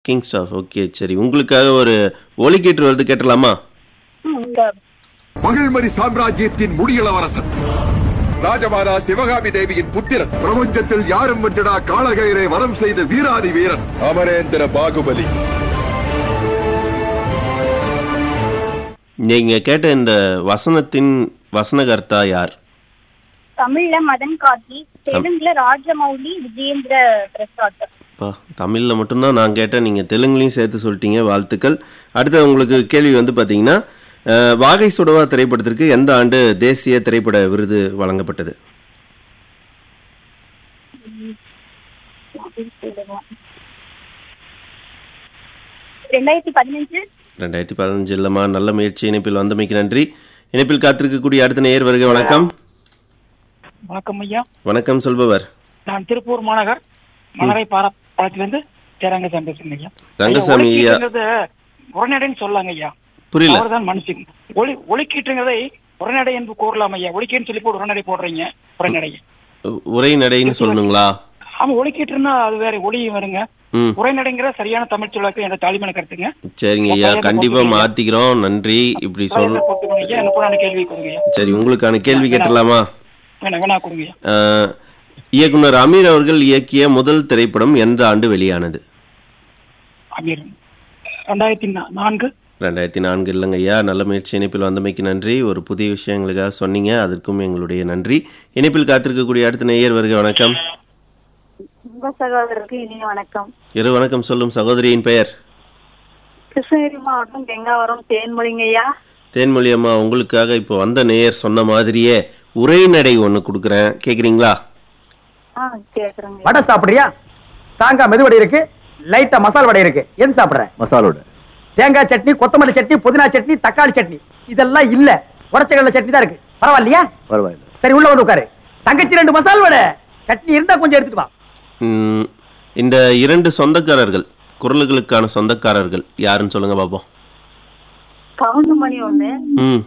king staff okay சரி உங்களுக்காக ஒரு ஒலிக்கீற்று வருது கேட்டலாமா ம், இந்த மகிழ்மரி சாம்ராஜ்யத்தின் முடியளவரசன் ராஜமாதா சிவகாமி தேவியின் புத்திரன் பிரபஞ்சத்தில் யாரும் வென்றடா காளகயிறை வரம் செய்த வீராதி வீரன் அமரேந்திர பாகுபலி நீங்க கேட்ட இந்த வசனத்தின் வசனகர்த்தா யார் தமிழ்ல மதன் கார்த்தி தெலுங்குல ராஜமௌலி விஜயேந்திர பிரசாத் அப்பா தமிழில் மட்டும்தான் நான் கேட்டேன் நீங்கள் தெலுங்குலையும் சேர்த்து சொல்லிட்டீங்க வாழ்த்துக்கள் அடுத்து உங்களுக்கு கேள்வி வந்து பார்த்தீங்கன்னா அஹ், வாகை சுடவா திரைப்படத்திற்கு எந்த ஆண்டு தேசிய திரைப்பட விருது வழங்கப்பட்டது ரெண்டாயிரத்தி பதினஞ்சு ரெண்டாயிரத்தி பதினஞ்சு இல்லைம்மா நல்ல முயற்சி இணைப்பில் வந்தமைக்கு நன்றி இணைப்பில் காத்திருக்கக்கூடிய அடுத்த நேயர் வருக வணக்கம் வணக்கம் ஐயா வணக்கம் சொல்பவர் நான் திருப்பூர் மாநகர் மலரை பாலத்திலிருந்து தேரங்கசாமி பேசுறேன் ஐயா ரங்கசாமி ஐயா ஒலிக்கீற்றுங்கிறது உரைநடைன்னு சொல்லாங்க ஐயா புரியல அவர்தான் மனுஷன் ஒளி ஒலிக்கீற்றுங்கிறதை உரைநடை என்று கூறலாம் ஐயா ஒலிக்கீன்னு சொல்லி போட்டு உரைநடை போடுறீங்க உரைநடை உரை நடைன்னு சொல்லணுங்களா ஆமா ஒலிக்கீற்றுன்னா அது வேற ஒளியும் வருங்க ம் உரைநடைங்கிற சரியான தமிழ் சொல்லாக்கு என்ற தாலிமான கருத்துங்க சரிங்க ஐயா கண்டிப்பா மாத்திக்கிறோம் நன்றி இப்படி சொல் தலைவரை போட்டுக்கோங்க ஐயா என்ன போன கேள்வி கொடுங்க ஐயா சரி உங்களுக்கான கேள்வி கேட்டலாமா வேணா வேணா கொடுங்க ஐயா அஹ், இயக்குனர் அமீர் அவர்கள் இயக்கிய முதல் திரைப்படம் எந்த ஆண்டு வெளியானது அமீர் ரெண்டாயிரத்தி நா- நான்கு ரெண்டாயிரத்தி நான்கு இல்லைங்க ஐயா நல்ல முயற்சி இணைப்பில் வந்தமைக்கு நன்றி ஒரு புதிய விஷயங்களுக்காக சொன்னீங்க அதற்கும் எங்களுடைய நன்றி இணைப்பில் காத்திருக்கக்கூடிய அடுத்த நேயர் வருக வணக்கம் உங்க சகோதரருக்கு இனிய வணக்கம் இரு வணக்கம் சொல்லும் சகோதரியின் பெயர் கிருஷ்ணகிரி மாவட்டம் கெங்காவரம் தேன்மொழிங்கய்யா தேன்மொழி அம்மா உங்களுக்காக இப்போ வந்த நேயர் சொன்ன மாதிரியே உரைநடை ஒன்று கொடுக்குறேன் கேட்குறீங்களா ஆ கேக்குறேங்க வடை சாப்பிடுறியா ஸ்ட்ராங்கா மெதுவடை இருக்கு லைட்டா மசால் வடை இருக்கு எது சாப்பிடுற மசாலோட தேங்காய் சட்னி கொத்தமல்லி சட்னி புதினா சட்னி தக்காளி சட்னி இதெல்லாம் இல்ல உடச்சக்கடலை சட்னி தான் இருக்கு பரவாயில்லையா பரவாயில்ல சரி உள்ள வந்து உட்காரு தங்கச்சி ரெண்டு மசால் வடை சட்னி இருந்தா கொஞ்சம் எடுத்துட்டு வா ம், இந்த இரண்டு சொந்தக்காரர்கள் குரல்களுக்கான சொந்தக்காரர்கள் யாருன்னு சொல்லுங்க பாப்போம் கவுண்டமணி ஒண்ணு ம்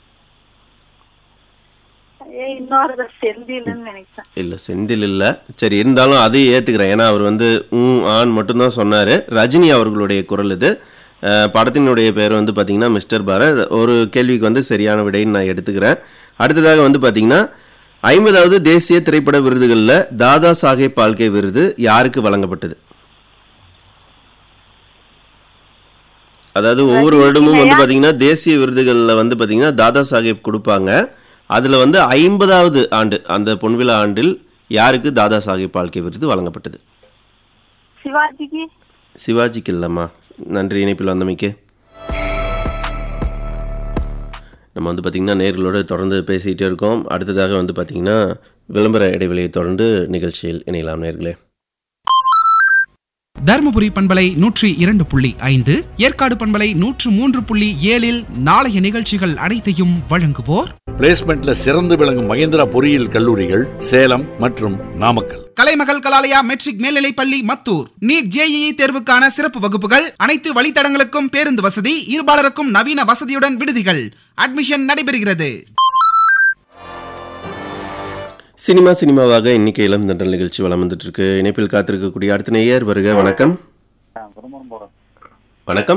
ஏ, இன்னொரு செந்தில்னு நினைச்சேன் இல்லை செந்தில் இல்லை சரி இருந்தாலும் அதையும் ஏற்றுக்கிறேன் ஏன்னா அவர் வந்து ம் ஆண் மட்டும்தான் சொன்னார் ரஜினி அவர்களுடைய குரல் இது அஹ், படத்தினுடைய பேர் வந்து பார்த்தீங்கன்னா மிஸ்டர் பாரத் ஒரு கேள்விக்கு வந்து சரியான விடைன்னு நான் எடுத்துக்கிறேன் அடுத்ததாக வந்து பார்த்தீங்கன்னா ஐம்பதாவது தேசிய திரைப்பட விருதுகளில் தாதா சாஹேப் பால்கே விருது யாருக்கு வழங்கப்பட்டது அதாவது ஒவ்வொரு வருடமும் வந்து பார்த்தீங்கன்னா தேசிய விருதுகளில் வந்து பார்த்தீங்கன்னா தாதா சாஹேப் கொடுப்பாங்க அதில் வந்து ஐம்பதாவது ஆண்டு அந்த பொன்விழா ஆண்டில் யாருக்கு தாதா சாஹேப் பால்கே விருது வழங்கப்பட்டது சிவாஜிக்கு சிவாஜிக்கு இல்லைம்மா நன்றி இணைப்பில் வந்தமைக்கு நம்ம வந்து பார்த்திங்கன்னா நேர்களோடு தொடர்ந்து பேசிகிட்டே இருக்கோம் அடுத்ததாக வந்து பார்த்திங்கன்னா விளம்பர இடைவெளியை தொடர்ந்து நிகழ்ச்சியில் இணையலாம் நேர்களே தருமபுரி பண்பலை நூற்றி இரண்டு புள்ளி ஐந்து ஏற்காடு பண்பலை நூற்று மூன்று புள்ளி ஏழில் நாளைய நிகழ்ச்சிகள் அனைத்தையும் வழங்குவோர் பிளேஸ்மெண்ட்ல சிறந்து விளங்கும் மகேந்திரா பொறியியல் கல்லூரிகள் சேலம் மற்றும் நாமக்கல் கலைமகள் கலாலயா மெட்ரிக் மேல்நிலைப் பள்ளி மத்தூர் நீட் ஜேஇஇ தேர்வுக்கான சிறப்பு வகுப்புகள் அனைத்து வழித்தடங்களுக்கும் பேருந்து வசதி இருபாலருக்கும் நவீன வசதியுடன் விடுதிகள் அட்மிஷன் நடைபெறுகிறது சினிமா சினிமாவாக இன்னைக்கு இளம் தண்டல் நிகழ்ச்சி வளம் வந்துட்டு இருக்கு இணைப்பில் காத்திருக்கக்கூடிய அடுத்த நேயர் வருக வணக்கம் வணக்கம்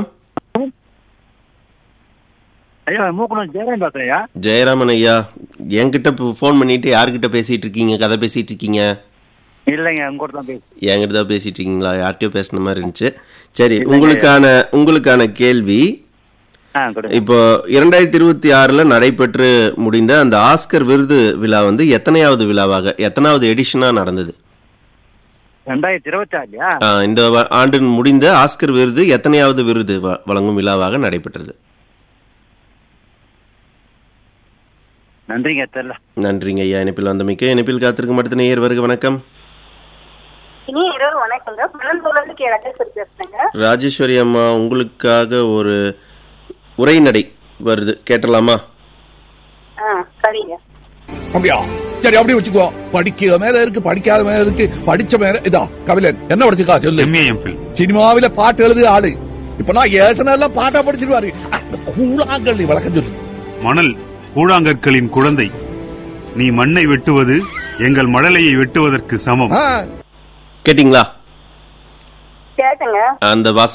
ஐயா மூக்கணும் ஜெயராம் பேசுறேன் ஜெயராமன் ஐயா என்கிட்ட ஃபோன் பண்ணிட்டு யார்கிட்ட பேசிட்டு இருக்கீங்க கதை பேசிட்டு இருக்கீங்க இல்லைங்க உங்க கூட தான் பேசு என்கிட்ட தான் பேசிட்டு இருக்கீங்களா யார்கிட்டயோ பேசின மாதிரி இருந்துச்சு சரி உங்களுக்கான உங்களுக்கான கேள்வி ஆ கொடுங்க இப்போ இரண்டாயிரத்தி இருபத்தி ஆறுல நடைபெற்று முடிந்த அந்த ஆஸ்கர் விருது விழா வந்து எத்தனையாவது விழாவாக எத்தனாவது எடிஷனா நடந்தது ரெண்டாயிரத்தி இருபத்தி ஆறுலையா ஆஹ் இந்த வ- ஆண்டின் முடிந்த ஆஸ்கர் விருது எத்தனையாவது விருது வ- வழங்கும் விழாவாக நடைபெற்றது நன்றிங்க தெரியல நன்றிங்க ஐயா இணைப்பில் வந்தமைக்கு இணைப்பில் காத்திருக்கும் அடுத்த நேயர் வருக வணக்கம் இனி இரவு வணக்கங்க பழந்தோழருக்கு இடத்துல பேசுறேங்க ராஜேஸ்வரி அம்மா உங்களுக்காக ஒரு உரைநடை வருது கேட்டலாமா ஆ சரிங்க அப்படியா சரி அப்படியே வச்சுக்கோ படிக்க மேல இருக்கு படிக்காத மேல இருக்கு படிச்ச மேல இதா கபிலன் என்ன படிச்சுக்கா சொல்லு சினிமாவில பாட்டு எழுது ஆளு இப்ப நான் ஏசனெல்லாம் பாட்டா படிச்சிருவாரு அந்த கூழாங்கல் வழக்கம் சொல்லு மணல் கூழாங்கற்களின் குழந்தை நீ மண்ணை வெட்டுவது எங்கள் மடலையை வெட்டுவதற்கு சமம் ஆ, கேட்டிங்களா கேட்டுங்க அந்த வாச